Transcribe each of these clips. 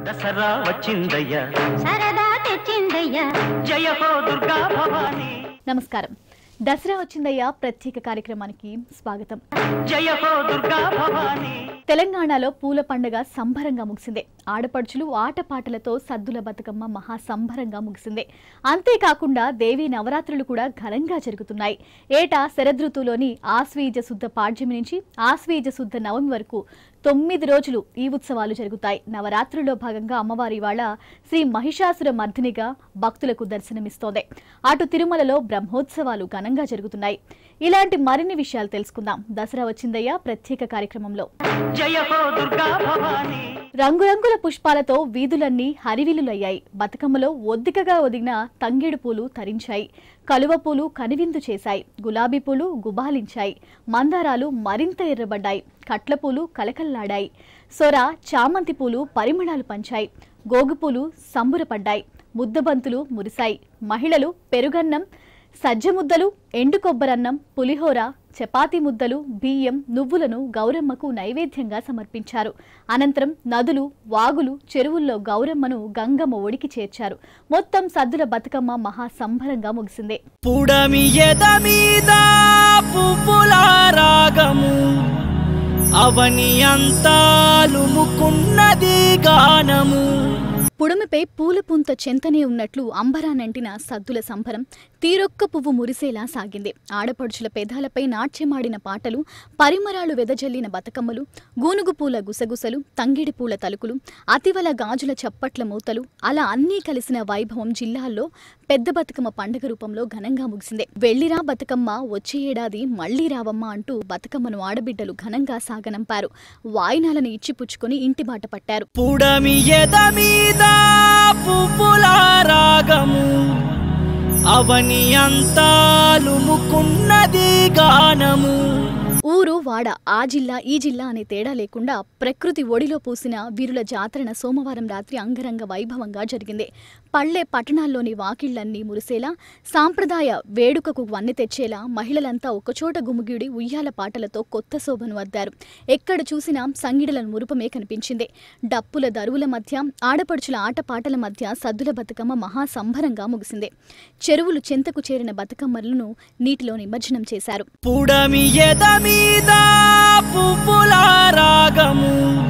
దసరా వచ్చిందయ్యా సరదా తెచ్చిందయ్యా జయ హో దుర్గా భవానీ నమస్కారం దసరా వచ్చిందయ్యా ప్రత్యేక కార్యక్రమానికి స్వాగతం జయ హో దుర్గా భవానీ తెలంగాణలో పూల పండుగ సంబరంగా ముగిసింది ఆడపడుచులు ఆటపాటలతో సద్దుల బతుకమ్మ మహా సంబరంగా ముగిసింది అంతేకాకుండా దేవి నవరాత్రులు కూడా ఘనంగా జరుగుతున్నాయి ఏటా శరదృతువులోని ఆశ్వీజ శుద్ధ పాడ్యమి నుంచి ఆశ్వీజ శుద్ధ నవమి వరకు తొమ్మిది రోజులు ఈ ఉత్సవాలు జరుగుతాయి నవరాత్రుల్లో భాగంగా అమ్మవారి ఇవాళ శ్రీ మహిషాసుర మర్దినిగా భక్తులకు దర్శనమిస్తోంది అటు తిరుమలలో బ్రహ్మోత్సవాలు ఘనంగా జరుగుతున్నాయి ఇలాంటి మరిన్ని విషయాలు తెలుసుకుందాం దసరా వచ్చిందయ్యా ప్రత్యేక కార్యక్రమంలో జయ హో దుర్గా భవానీ రంగురంగుల పుష్పాలతో వీధులన్నీ హరివిల్లులయ్యాయి బతుకమ్మలో ఒద్దికగా ఒదిగిన తంగేడు పూలు తరించాయి కలువ పూలు కనివిందు చేశాయి గులాబీ పూలు గుబాలించాయి మందారాలు మరింత ఎర్రబడ్డాయి కట్ల పూలు కలకల్లాడాయి సొర చామంతి పూలు పరిమళాలు పంచాయి గోగుపూలు సంబురపడ్డాయి ముద్దబంతులు మురిశాయి మహిళలు పెరుగన్నం సజ్జ ముద్దలు ఎండు కొబ్బరన్నం పులిహోర చపాతీ ముద్దలు బియ్యం నువ్వులను గౌరమ్మకు నైవేద్యంగా సమర్పించారు అనంతరం నదులు వాగులు చెరువుల్లో గౌరమ్మను గంగమ్మ ఒడికి చేర్చారు మొత్తం సద్దుల బతుకమ్మ మహా సంబరంగా ముగిసింది పుడమి ఎద మీద పువ్వుల రాగము అవని అంతాలు ముకున్నది గానము పుడమిపై పూల పుంత చెంతనే ఉన్నట్లు అంబరానంటిన సద్దుల సంబరం తీరొక్క పువ్వు మురిసేలా సాగింది ఆడపడుచుల పెదాలపై నాట్యమాడిన పాటలు పరిమరాలు వెదజల్లిన బతుకమ్మలు గూనుగు పూల గుసగుసలు తంగిడి పూల తలుకులు అతివల గాజుల చప్పట్ల మూతలు అలా అన్నీ కలిసిన వైభవం జిల్లాల్లో పెద్ద బతుకమ్మ పండుగ రూపంలో ఘనంగా ముగిసింది వెళ్ళిరా బతుకమ్మ వచ్చే ఏడాది మళ్లీ రావమ్మ అంటూ బతుకమ్మను ఆడబిడ్డలు ఘనంగా సాగనంపారు వాయినాలను ఇచ్చిపుచ్చుకొని ఇంటి బాట పట్టారు పుడమి ఎద మీద పువ్వుల రాగము అవని అంతాలు ముకున్నది గానము ఊరు వాడ ఆ జిల్లా ఈ జిల్లా అనే తేడా లేకుండా ప్రకృతి ఒడిలో పూసిన వీరుల జాతరణ సోమవారం రాత్రి అంగరంగ వైభవంగా జరిగింది పల్లె పట్టణాల్లోని వాకిళ్లన్నీ మురిసేలా సాంప్రదాయ వేడుకకు వన్నె తెచ్చేలా మహిళలంతా ఒకచోట గుమిగిడి ఉయ్యాల పాటలతో కొత్త శోభను అద్దారు ఎక్కడ చూసినా సంగిడల మురుపమే కనిపించింది డప్పుల దరువుల మధ్య ఆడపడుచుల ఆటపాటల మధ్య సద్దుల బతుకమ్మ మహా సంబరంగా ముగిసింది చెరువులు చెంతకు చేరిన బతుకమ్మలను నీటిలో నిమజ్జనం చేశారు పుడమి ఎద మీద పువ్వుల రాగము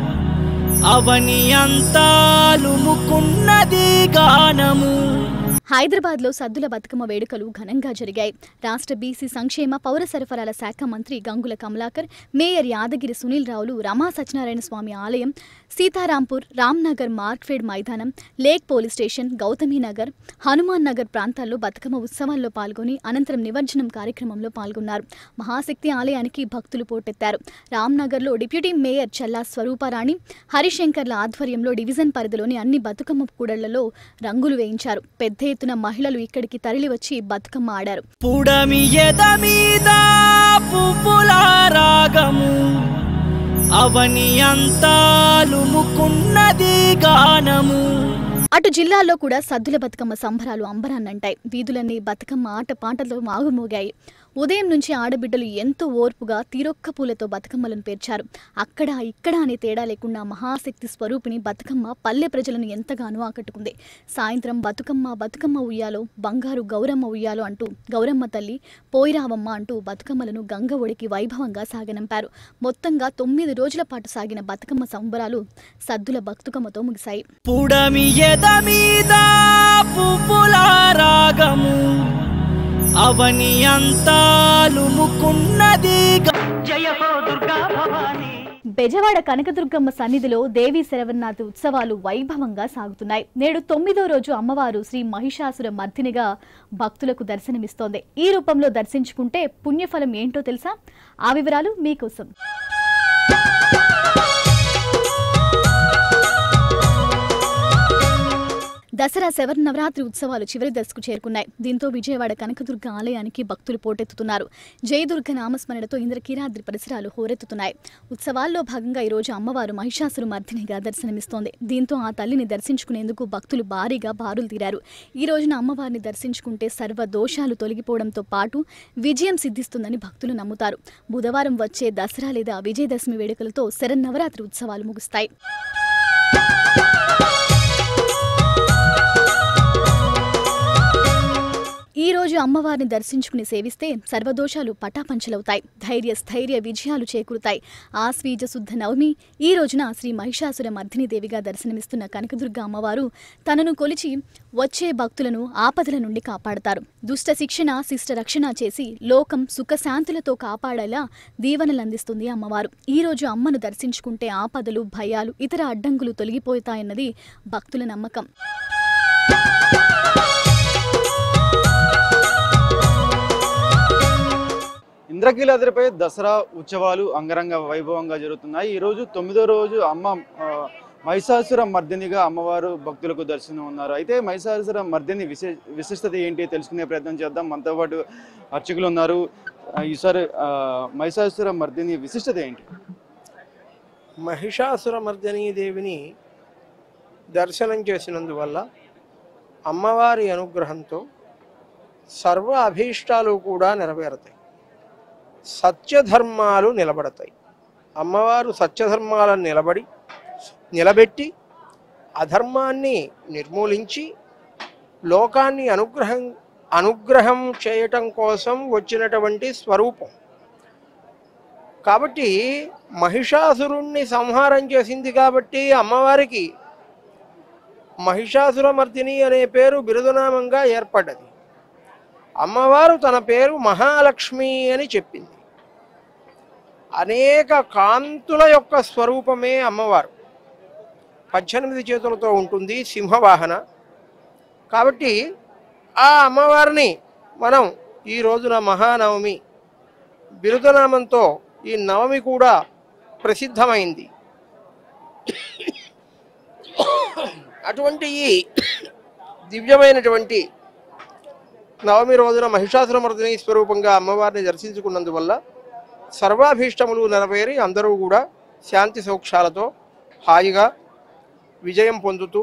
అవని అంతాలు ముకున్నది గానము హైదరాబాద్లో సద్దుల బతుకమ్మ వేడుకలు ఘనంగా జరిగాయి రాష్ట్ర బీసీ సంక్షేమ పౌర సరఫరాల శాఖ మంత్రి గంగుల కమలాకర్ మేయర్ యాదగిరి సునీల్ రావులు రమా సత్యనారాయణ స్వామి ఆలయం సీతారాంపూర్ రామ్నగర్ మార్క్ఫెడ్ మైదానం lake police station Gautami Nagar Hanuman Nagar ప్రాంతాల్లో బతుకమ్మ ఉత్సవాల్లో పాల్గొని అనంతరం నిమజ్జనం కార్యక్రమంలో పాల్గొన్నారు మహాశక్తి ఆలయానికి భక్తులు పోటెత్తారు రామ్నగర్లో డిప్యూటీ మేయర్ చల్లా స్వరూపారాణి హరిశంకర్ల ఆధ్వర్యంలో డివిజన్ పరిధిలోని అన్ని బతుకమ్మ కూడళ్లలో రంగులు వేయించారు పెద్ద ఎత్తున మహిళలు ఇక్కడికి తరలివచ్చి బతుకమ్మ ఆడారు పుడమి ఎద మీద పువ్వుల రాగము అవని అంతాలు ముకున్నది గానము అటు జిల్లాల్లో కూడా సద్దుల బతుకమ్మ సంబరాలు అంబరాన్నంటాయి వీధులన్నీ బతుకమ్మ ఆట పాటలతో మాగుమోగాయి ఉదయం నుంచి ఆడబిడ్డలు ఎంతో ఓర్పుగా తీరొక్క పూలతో బతుకమ్మలను పేర్చారు అక్కడ ఇక్కడ అనే తేడా లేకుండా మహాశక్తి స్వరూపిణి బతుకమ్మ పల్లె ప్రజలను ఎంతగానో ఆకట్టుకుంది సాయంత్రం బతుకమ్మ బతుకమ్మ ఉయ్యాలో బంగారు గౌరమ్మ ఉయ్యాలో అంటూ గౌరమ్మ తల్లి పోయిరావమ్మ అంటూ బతుకమ్మలను గంగ ఒడికి వైభవంగా సాగనంపారు మొత్తంగా తొమ్మిది రోజుల పాటు సాగిన బతుకమ్మ సంబరాలు సద్దుల బతుకమ్మతో ముగిశాయి పుడమి ఎద మీద పువ్వుల రాగము అవని అంతాలు ముకున్నది గా- జయ హో దుర్గా భవానీ బెజవాడ కనకదుర్గమ్మ సన్నిధిలో దేవీ శరవన్నాథ ఉత్సవాలు వైభవంగా సాగుతున్నాయి నేడు తొమ్మిదో రోజు అమ్మవారు శ్రీ మహిషాసుర మర్దినిగా భక్తులకు దర్శనమిస్తోంది ఈ రూపంలో దర్శించుకుంటే పుణ్యఫలం ఏంటో తెలుసా ఆ వివరాలు మీకోసం దసరా శవర్ నవరాత్రి ఉత్సవాలు చివరి దశకు చేరుకున్నాయి దీంతో విజయవాడ కనకదుర్గ ఆలయానికి భక్తులు పోటెత్తుతున్నారు జయదుర్గ నామస్మరణతో ఇంద్రకీరాద్రి పరిసరాలు హోరెత్తుతున్నాయి ఉత్సవాల్లో భాగంగా ఈ రోజు అమ్మవారు మహిషాసురు మర్దినిగా దర్శనమిస్తోంది దీంతో ఆ తల్లిని దర్శించుకునేందుకు భక్తులు భారీగా బారులు తీరారు ఈ రోజున అమ్మవారిని దర్శించుకుంటే సర్వ దోషాలు తొలగిపోవడంతో పాటు విజయం సిద్ధిస్తుందని భక్తులు నమ్ముతారు బుధవారం వచ్చే దసరా లేదా విజయదశమి వేడుకలతో శరన్నవరాత్రి ఉత్సవాలు ముగుస్తాయి రోజు అమ్మవారిని దర్శించుకుని సేవిస్తే సర్వదోషాలు పటాపంచలవుతాయి ధైర్య స్థైర్య విజయాలు చేకూరుతాయి ఆశ్వీజ శుద్ధ నవమి ఈ రోజున శ్రీ మహిషాసుర మర్దిని దేవిగా దర్శనమిస్తున్న కనకదుర్గ అమ్మవారు తనను కొలిచి వచ్చే భక్తులను ఆపదల నుండి కాపాడతారు దుష్ట శిక్షణ శిష్ట రక్షణ చేసి లోకం సుఖశాంతులతో కాపాడేలా దీవెనలందిస్తుంది అమ్మవారు ఈ రోజు అమ్మను దర్శించుకుంటే ఆపదలు భయాలు ఇతర అడ్డంకులు తొలగిపోతాయన్నది భక్తుల నమ్మకం ఇంద్రకీలాద్రిపై దసరా ఉత్సవాలు అంగరంగ వైభవంగా జరుగుతున్నాయి ఈ రోజు తొమ్మిదో రోజు అమ్మ ఆ, మహిషాసుర మర్దినిగా అమ్మవారు భక్తులకు దర్శనం ఉన్నారు అయితే మహిషాసుర మర్దిని విశే విశిష్టత ఏంటి తెలుసుకునే ప్రయత్నం చేద్దాం మనతో పాటు అర్చకులు ఉన్నారు ఆ, ఈసారి ఆ, మహిషాసుర మర్దిని విశిష్టత ఏంటి మహిషాసురమర్దినీ దేవిని దర్శనం చేసినందువల్ల అమ్మవారి అనుగ్రహంతో సర్వ అభీష్టాలు కూడా నెరవేరుతాయి సత్యధర్మాలు నిలబడతాయి అమ్మవారు సత్యధర్మాలను నిలబడి నిలబెట్టి అధర్మాన్ని నిర్మూలించి లోకాన్ని అనుగ్రహం అనుగ్రహం చేయటం కోసం వచ్చినటువంటి స్వరూపం కాబట్టి మహిషాసురుణ్ణి సంహారం చేసింది కాబట్టి అమ్మవారికి మహిషాసురమర్దిని అనే పేరు బిరుదునామంగా ఏర్పడ్డది అమ్మవారు తన పేరు మహాలక్ష్మి అని చెప్పింది అనేక కాంతుల యొక్క స్వరూపమే అమ్మవారు పద్దెనిమిది చేతులతో ఉంటుంది సింహవాహన కాబట్టి ఆ అమ్మవారిని మనం ఈ రోజున మహానవమి బిరుదనామంతో ఈ నవమి కూడా ప్రసిద్ధమైంది అటువంటి ఈ దివ్యమైనటువంటి నవమి రోజున మహిషాసురమర్దిని స్వరూపంగా అమ్మవారిని దర్శించుకున్నందువల్ల సర్వాభీష్టములు నెరవేరి అందరూ కూడా శాంతి సౌఖ్యాలతో హాయిగా విజయం పొందుతూ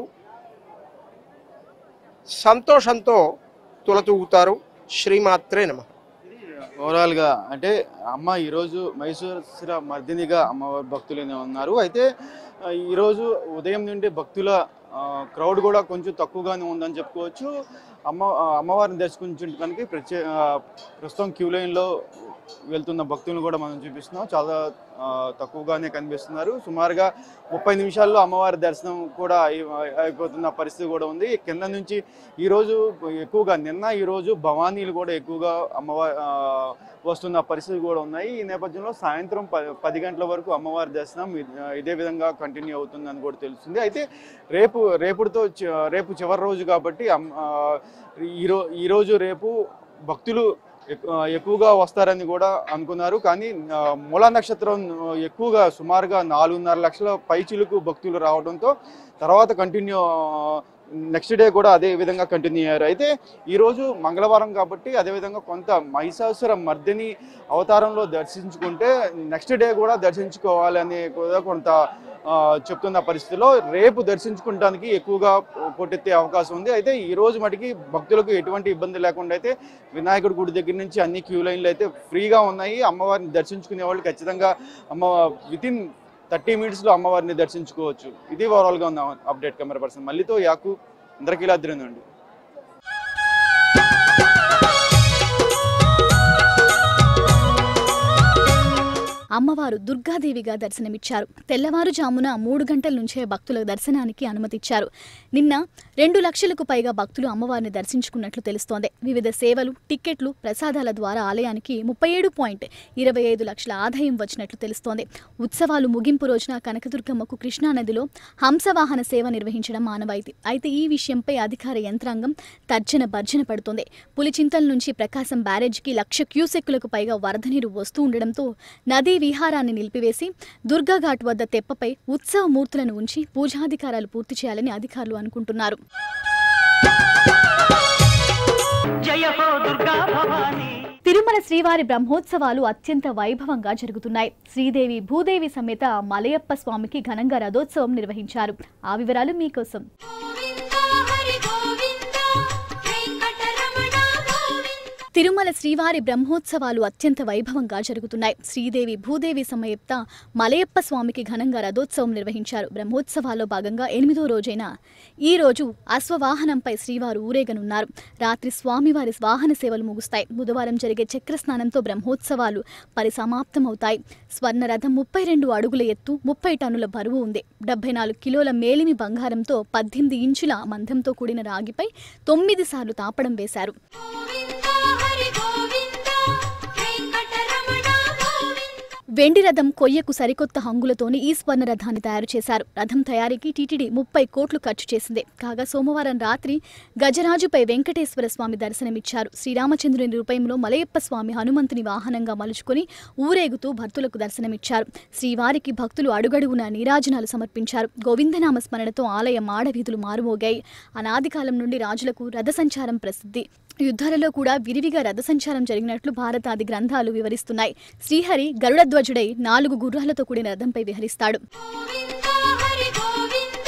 సంతోషంతో తులతూగుతారు శ్రీమాత్రే నమ ఓవరాల్ గా అంటే అమ్మ ఈరోజు మైసూర మర్దినిగా అమ్మవారి భక్తులు ఉన్నారు అయితే ఆ, ఈరోజు ఉదయం నుండి భక్తుల క్రౌడ్ కూడా కొంచెం తక్కువగానే ఉందని చెప్పుకోవచ్చు అమ్మ ఆ, అమ్మవారిని దర్శించుకోవడానికి ప్రత్యే ఆ, ప్రస్తుతం క్యూ లైన్లో వెళ్తున్న భక్తులను కూడా మనం చూపిస్తున్నాం చాలా ఆ, తక్కువగానే కనిపిస్తున్నారు సుమారుగా ముప్పై నిమిషాల్లో అమ్మవారి దర్శనం కూడా అయి- అయిపోతున్న పరిస్థితి కూడా ఉంది కింద నుంచి ఈరోజు ఎక్కువగా నిన్న ఈరోజు భవానీలు కూడా ఎక్కువగా అమ్మవారి ఆ, వస్తున్న పరిస్థితి కూడా ఉన్నాయి ఈ నేపథ్యంలో సాయంత్రం ప పది గంటల వరకు అమ్మవారి దర్శనం ఇ- ఇదే విధంగా కంటిన్యూ అవుతుందని కూడా తెలుస్తుంది అయితే రేపు రేపుడితో చి- రేపు చివరి రోజు కాబట్టి అమ్- ఆ, ఈరో ఈరోజు రేపు భక్తులు ఎక్- ఆ, ఎక్కువగా వస్తారని కూడా అనుకున్నారు కానీ ఆ, మూలా నక్షత్రం ఆ, ఎక్కువగా సుమారుగా నాలుగున్నర లక్షల పైచిలుకు భక్తులు రావడంతో తర్వాత కంటిన్యూ నెక్స్ట్ డే కూడా అదే విధంగా కంటిన్యూ అయ్యారు అయితే ఈరోజు మంగళవారం కాబట్టి అదేవిధంగా కొంత మహిషాసుర మర్దిని అవతారంలో దర్శించుకుంటే నెక్స్ట్ డే కూడా దర్శించుకోవాలని కూడా కొంత ఆ, చెప్తున్న పరిస్థితిలో రేపు దర్శించుకోవడానికి ఎక్కువగా పోటెత్తే అవకాశం ఉంది అయితే ఈ రోజు మటుకి భక్తులకు ఎటువంటి ఇబ్బంది లేకుండా అయితే వినాయకుడి గుడి దగ్గర నుంచి అన్ని క్యూ లైన్లు అయితే ఫ్రీగా ఉన్నాయి అమ్మవారిని దర్శించుకునే వాళ్ళు ఖచ్చితంగా అమ్మ విత్ ఇన్ థర్టీ మినిట్స్లో అమ్మవారిని దర్శించుకోవచ్చు ఇది ఓవరాల్గా ఉన్న అప్డేట్ కెమెరా పర్సన్ మళ్ళీతో యాకు ఇంద్రకీలాద్రి నుండి అమ్మవారు దుర్గాదేవిగా దర్శనమిచ్చారు తెల్లవారుజామున మూడు గంటల నుంచే భక్తుల దర్శనానికి అనుమతిచ్చారు నిన్న రెండు లక్షలకు పైగా భక్తులు అమ్మవారిని దర్శించుకున్నట్లు తెలుస్తోంది వివిధ సేవలు టిక్కెట్లు ప్రసాదాల ద్వారా ఆలయానికి ముప్పై ఏడు పాయింట్ ఇరవై ఐదు లక్షల ఆదాయం వచ్చినట్లు తెలుస్తోంది ఉత్సవాలు ముగింపు రోజున కనకదుర్గమ్మకు కృష్ణానదిలో హంసవాహన సేవ నిర్వహించడం ఆనవాయితీ అయితే ఈ విషయంపై అధికార యంత్రాంగం తర్జన భర్జన పడుతోంది పులిచింతల నుంచి ప్రకాశం బ్యారేజ్కి లక్ష క్యూసెక్కులకు పైగా వరద నీరు వస్తూ ఉండడంతో నదీ విహారాన్ని నిలిపివేసి దుర్గాఘాట్ వద్ద తెప్పపై ఉత్సవ మూర్తులను ఉంచి పూజాధికారాలు పూర్తి చేయాలని అధికారులు అనుకుంటున్నారు జయ హో దుర్గా భవానీ తిరుమల శ్రీవారి బ్రహ్మోత్సవాలు అత్యంత వైభవంగా జరుగుతున్నాయి శ్రీదేవి భూదేవి సమేత మలయప్ప స్వామికి ఘనంగా రథోత్సవం నిర్వహించారు ఆ వివరాలు మీకోసం గోవింద హరి గోవింద వెంకటరమణ గోవింద తిరుమల శ్రీవారి బ్రహ్మోత్సవాలు అత్యంత వైభవంగా జరుగుతున్నాయి శ్రీదేవి భూదేవి సమేత మలయప్ప స్వామికి ఘనంగా రథోత్సవం నిర్వహించారు బ్రహ్మోత్సవాల్లో భాగంగా ఎనిమిదో రోజైన ఈ రోజు అశ్వవాహనంపై శ్రీవారు ఊరేగనున్నారు రాత్రి స్వామివారి వాహన సేవలు ముగుస్తాయి బుధవారం జరిగే చక్రస్నానంతో బ్రహ్మోత్సవాలు పరిసమాప్తమవుతాయి స్వర్ణ రథం ముప్పై రెండు అడుగుల ఎత్తు ముప్పై టన్నుల బరువు ఉంది డెబ్బై నాలుగు కిలోల మేలిమి బంగారంతో పద్దెనిమిది ఇంచుల మందంతో కూడిన రాగిపై తొమ్మిది సార్లు తాపడం వేశారు హరి గోవింద వెంకటరమణ గోవింద వెండి రథం కొయ్యకు సరికొత్త హంగులతోని ఈ స్వర్ణ రథాన్ని తయారు చేశారు రథం తయారీకి టీటీడీ ముప్పై కోట్లు ఖర్చు చేసింది కాగా సోమవారం రాత్రి గజరాజుపై వెంకటేశ్వర స్వామి దర్శనమిచ్చారు శ్రీరామచంద్రుని రూపంలో మలయప్ప స్వామి హనుమంతుని వాహనంగా మలుచుకుని ఊరేగుతూ భక్తులకు దర్శనమిచ్చారు శ్రీవారికి భక్తులు అడుగడుగున నీరాజనాలు సమర్పించారు గోవిందనామ స్మరణతో ఆలయ మాడవీధులు మారుమోగాయి అనాది కాలం నుండి రాజులకు రథ సంచారం ప్రసిద్ధి యుద్ధాలలో కూడా విరివిగా రథ సంచారం జరిగినట్లు భారతాది గ్రంథాలు వివరిస్తున్నాయి శ్రీహరి గరుడధ్వజుడై నాలుగు గుర్రాలతో కూడిన రథంపై విహరిస్తాడు హరి గోవింద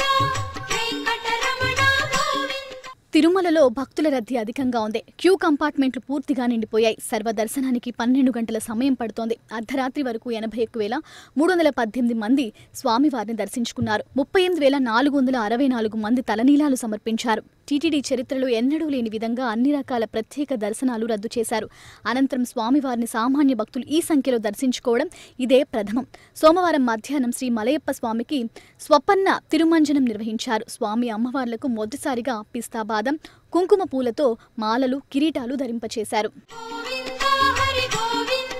వెంకటరమణ గోవింద తిరుమలలో భక్తుల రద్దీ అధికంగా ఉంది క్యూ కంపార్ట్మెంట్లు పూర్తిగా నిండిపోయాయి సర్వ దర్శనానికి పన్నెండు గంటల సమయం పడుతోంది అర్ధరాత్రి వరకు ఎనభై ఒక్క వేల మూడు వందల పద్దెనిమిది మంది స్వామివారిని దర్శించుకున్నారు ముప్పై ఎనిమిది వేల నాలుగు వందల అరవై నాలుగు మంది తలనీలాలు సమర్పించారు టీటీడీ చరిత్రలో ఎన్నడూ లేని విధంగా అన్ని రకాల ప్రత్యేక దర్శనాలు రద్దు చేశారు అనంతరం స్వామివారిని సామాన్య భక్తులు ఈ సంఖ్యలో దర్శించుకోవడం ఇదే ప్రథమం సోమవారం మధ్యాహ్నం శ్రీ మలయప్ప స్వామికి స్వపన్న తిరుమంజనం నిర్వహించారు స్వామి అమ్మవార్లకు మొదటిసారిగా పిస్తా బాదం కుంకుమ పూలతో మాలలు కిరీటాలు ధరింపచేశారు హరి గోవింద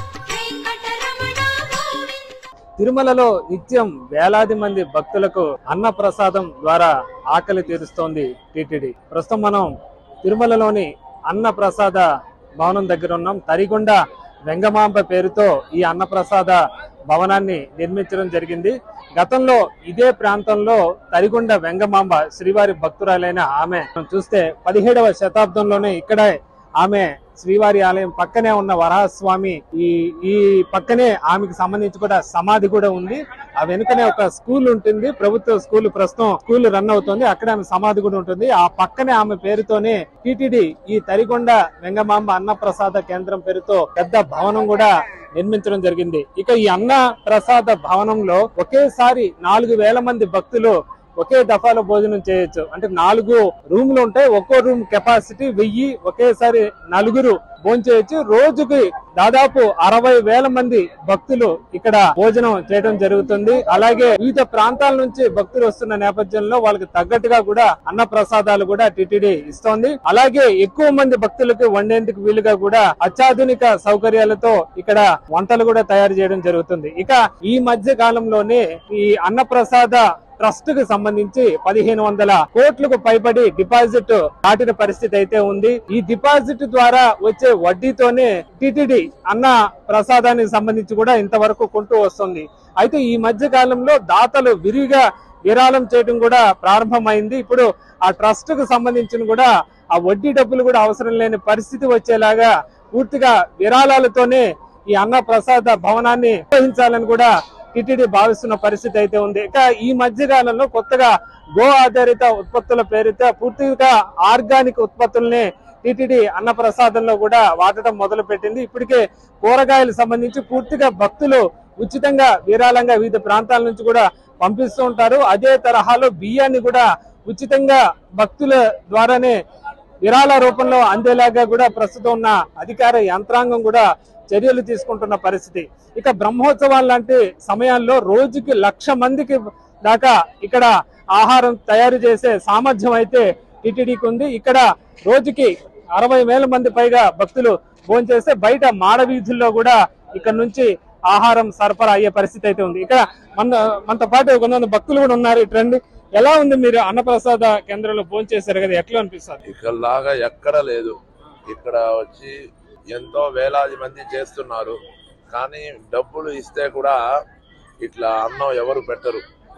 వెంకటరమణ గోవింద తిరుమలలో నిత్యం వేలాది మంది భక్తులకు అన్న ప్రసాదం ద్వారా ఆకలి తీరుస్తోంది టీటీడీ ప్రస్తుతం మనం తిరుమలలోని అన్న ప్రసాద భవనం దగ్గర ఉన్నాం తరిగొండ వెంగమాంబ పేరుతో ఈ అన్నప్రసాద భవనాన్ని నిర్మించడం జరిగింది గతంలో ఇదే ప్రాంతంలో తరిగొండ వెంగమాంబ శ్రీవారి భక్తురాలైన ఆమె మనం చూస్తే పదిహేడవ శతాబ్దంలోనే ఇక్కడే ఆమె శ్రీవారి ఆలయం పక్కనే ఉన్న వరాహస్వామి ఈ ఈ పక్కనే ఆమెకు సంబంధించి కూడా సమాధి కూడా ఉంది ఆ వెనుకనే ఒక స్కూల్ ఉంటుంది ప్రభుత్వ స్కూల్ ప్రస్తుతం స్కూల్ రన్ అవుతుంది అక్కడ ఆమె సమాధి కూడా ఉంటుంది ఆ పక్కనే ఆమె పేరుతోనే టిటిడి ఈ తరిగొండ వెంగమాంబ అన్నప్రసాద కేంద్రం పేరుతో పెద్ద భవనం కూడా నిర్మించడం జరిగింది ఇక ఈ అన్న ప్రసాద భవనంలో ఒకేసారి నాలుగు వేల మంది భక్తులు ఒకే దఫాలో భోజనం చేయొచ్చు అంటే నాలుగు రూమ్లు ఉంటాయి ఒక్కో రూమ్ కెపాసిటీ వెయ్యి ఒకేసారి నలుగురు భోంచేయచ్చు రోజుకి దాదాపు అరవై వేల మంది భక్తులు ఇక్కడ భోజనం చేయడం జరుగుతుంది అలాగే వివిధ ప్రాంతాల నుంచి భక్తులు వస్తున్న నేపథ్యంలో వాళ్ళకి తగ్గట్టుగా కూడా అన్న ప్రసాదాలు కూడా టిటిడి ఇస్తోంది అలాగే ఎక్కువ మంది భక్తులకు వండేందుకు వీలుగా కూడా అత్యాధునిక సౌకర్యాలతో ఇక్కడ వంటలు కూడా తయారు చేయడం జరుగుతుంది ఇక ఈ మధ్య కాలంలోనే ఈ అన్నప్రసాద ట్రస్ట్ కు సంబంధించి పదిహేను వందల కోట్లకు పైబడి డిపాజిట్ దాటిన పరిస్థితి అయితే ఉంది ఈ డిపాజిట్ ద్వారా వచ్చే వడ్డీతోనే టిటిడి అన్న ప్రసాదానికి సంబంధించి కూడా ఇంతవరకు కొంటూ వస్తుంది అయితే ఈ మధ్య కాలంలో దాతలు విరిగా విరాళం చేయడం కూడా ప్రారంభమైంది ఇప్పుడు ఆ ట్రస్ట్ కు సంబంధించిన కూడా ఆ వడ్డీ డబ్బులు కూడా అవసరం లేని పరిస్థితి వచ్చేలాగా పూర్తిగా విరాళాలతోనే ఈ అన్న ప్రసాద భవనాన్ని నిర్వహించాలని కూడా టిటిడి భావిస్తున్న పరిస్థితి అయితే ఉంది ఇక ఈ మధ్య కాలంలో కొత్తగా గో ఆధారిత ఉత్పత్తుల పేరిట పూర్తిగా ఆర్గానిక్ ఉత్పత్తుల్ని టిటిడి అన్న ప్రసాదంలో కూడా వాడటం మొదలు పెట్టింది ఇప్పటికే కూరగాయలకు సంబంధించి పూర్తిగా భక్తులు ఉచితంగా విరాళంగా వివిధ ప్రాంతాల నుంచి కూడా పంపిస్తూ ఉంటారు అదే తరహాలో బియ్యాన్ని కూడా ఉచితంగా భక్తుల ద్వారానే విరాళ రూపంలో అందేలాగా కూడా ప్రస్తుతం ఉన్న అధికార యంత్రాంగం కూడా చర్యలు తీసుకుంటున్న పరిస్థితి ఇక బ్రహ్మోత్సవాలు లాంటి సమయాల్లో రోజుకి లక్ష మందికి దాకా ఇక్కడ ఆహారం తయారు చేసే సామర్థ్యం అయితే టిటిడికి ఉంది ఇక్కడ రోజుకి అరవై వేల మంది పైగా భక్తులు భోంచేస్తే బయట మాడ వీధుల్లో కూడా ఇక్కడ నుంచి ఆహారం సరఫరా అయ్యే పరిస్థితి అయితే ఉంది ఇక్కడ మన మనతో పాటు కొంతమంది భక్తులు కూడా ఉన్నారు ఇటు రండి ఎలా ఉంది మీరు అన్నప్రసాద కేంద్రంలో భోంచేశారు కదా ఎట్లా అనిపిస్తుంది ఇక్కడ లాగా ఎక్కడ లేదు ఇక్కడ వచ్చి ఎంతో వేలాది మంది చేస్తున్నారు కానీ డబ్బులు ఇస్తే కూడా ఇట్లా అన్నం ఎవరు పెట్టరు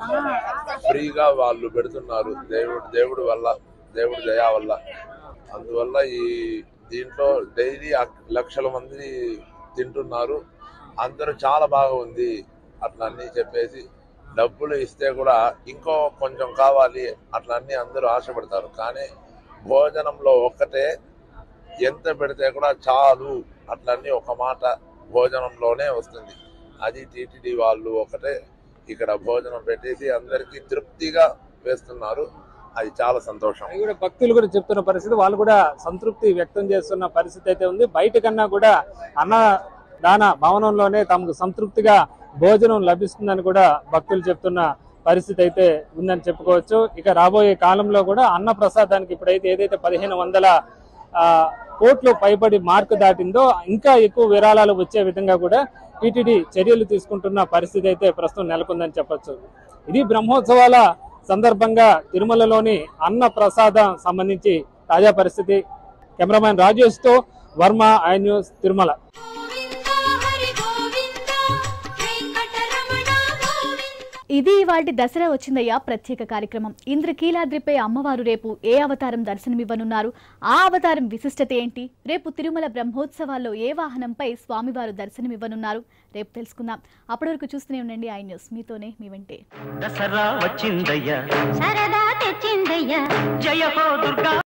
ఫ్రీగా వాళ్ళు పెడుతున్నారు దేవుడు దేవుడు వల్ల దేవుడి దయా వల్ల అందువల్ల ఈ దీంట్లో డైలీ లక్షల మంది తింటున్నారు అందరూ చాలా బాగా ఉంది అట్లా అన్ని చెప్పేసి డబ్బులు ఇస్తే కూడా ఇంకో కొంచెం కావాలి అట్లా అన్ని అందరూ ఆశపడతారు కానీ భోజనంలో ఒక్కటే ఎంత పెడితే కూడా చాలు అట్లన్నీ ఒక మాట భోజనంలోనే వస్తుంది అది టీటీడీ వాళ్ళు ఒకటే ఇక్కడ భోజనం పెట్టేసి అందరికీ తృప్తిగా వేస్తున్నారు అది చాలా సంతోషం అది కూడా భక్తులు కూడా చెప్తున్న పరిస్థితి వాళ్ళు కూడా సంతృప్తి వ్యక్తం చేస్తున్న పరిస్థితి అయితే ఉంది బయట కన్నా కూడా అన్న దాన భవనంలోనే తమకు సంతృప్తిగా భోజనం లభిస్తుందని కూడా భక్తులు చెప్తున్న పరిస్థితి అయితే ఉందని చెప్పుకోవచ్చు ఇక రాబోయే కాలంలో కూడా అన్న ప్రసాదానికి ఇప్పుడైతే ఏదైతే పదిహేను వందల ఆ, కోట్లు పైబడి మార్కు దాటిందో ఇంకా ఎక్కువ విరాళాలు వచ్చే విధంగా కూడా టీటీడీ చర్యలు తీసుకుంటున్న పరిస్థితి అయితే ప్రస్తుతం నెలకొందని చెప్పొచ్చు ఇది బ్రహ్మోత్సవాల సందర్భంగా తిరుమలలోని అన్న ప్రసాదం సంబంధించి తాజా పరిస్థితి కెమెరామెన్ రాజేష్ తో వర్మ ఐ న్యూస్ తిరుమల గోవింద హరి గోవింద వెంకటరమణ గోవింద ఇది ఇవాటి దసరా వచ్చిందయ్యా ప్రత్యేక కార్యక్రమం ఇంద్రకీలాద్రిపై అమ్మవారు రేపు ఏ అవతారం దర్శనమివ్వనున్నారు ఆ అవతారం విశిష్టత ఏంటి రేపు తిరుమల బ్రహ్మోత్సవాల్లో ఏ వాహనంపై స్వామివారు దర్శనమివ్వనున్నారు రేపు తెలుసుకుందాం అప్పటి వరకు చూస్తూనే ఉండండి ఐ న్యూస్ మీతోనే మీ వెంటే దసరా వచ్చిందయ్యా సరదా తెచ్చిందయ్యా జయ హో దుర్గా